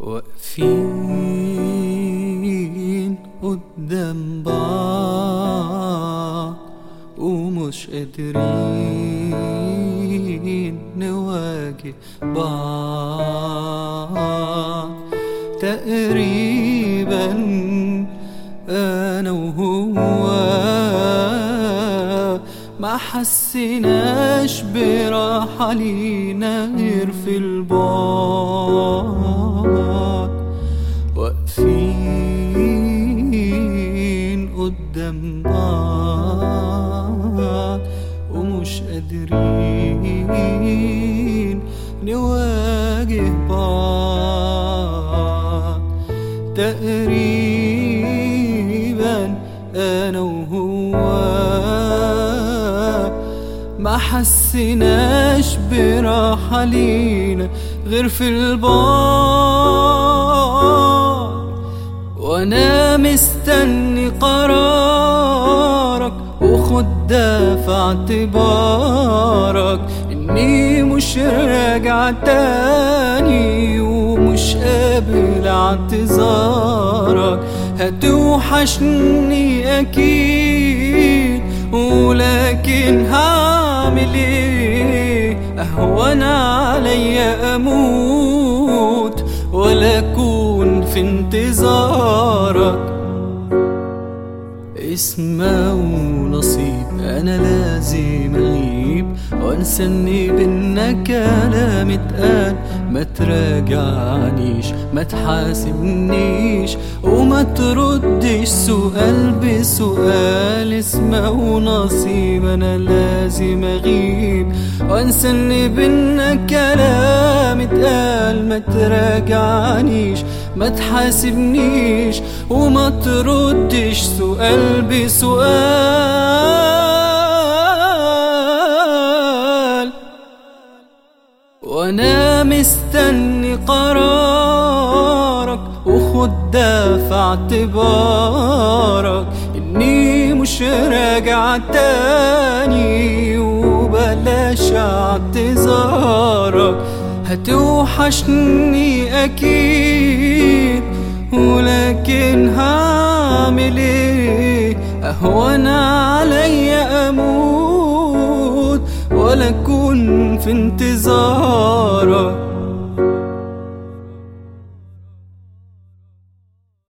واقفين قدام بعض ومش قادرين نواجه بعض تقريبا انا وهو ما حسيناش براحة لينا غير في البعد واقفين قدام بعض ومش قادرين نواجه بعض تقريبا انا وهو ما حسيناش براحة لينا غير في البعد وانا مستني قرارك وخد ده في اعتبارك اني مش راجع تاني ومش قابل اعتذارك هتوحشني اكيد ولكن هعمل ايه اهون عليا اموت ولا اكون في انتظارك اسمه ونصيب انا لازم اغيب وانسى اني بينا كلام اتقال ما تراجعنيش ما تحاسبنيش وما تردش سؤال بسؤال اسمه ونصيب انا لازم اغيب وانسى اني بينا كلام اتقال ما تراجعنيش ما تحاسبنيش وما تردش سؤال بسؤال وانا مستني قرارك وخد ده في اعتبارك اني مش راجع تاني وبلاش اعتذارك هتوحشني اكيد ولكن هعمل ايه اهون عليا اموت ولا اكون في انتظارك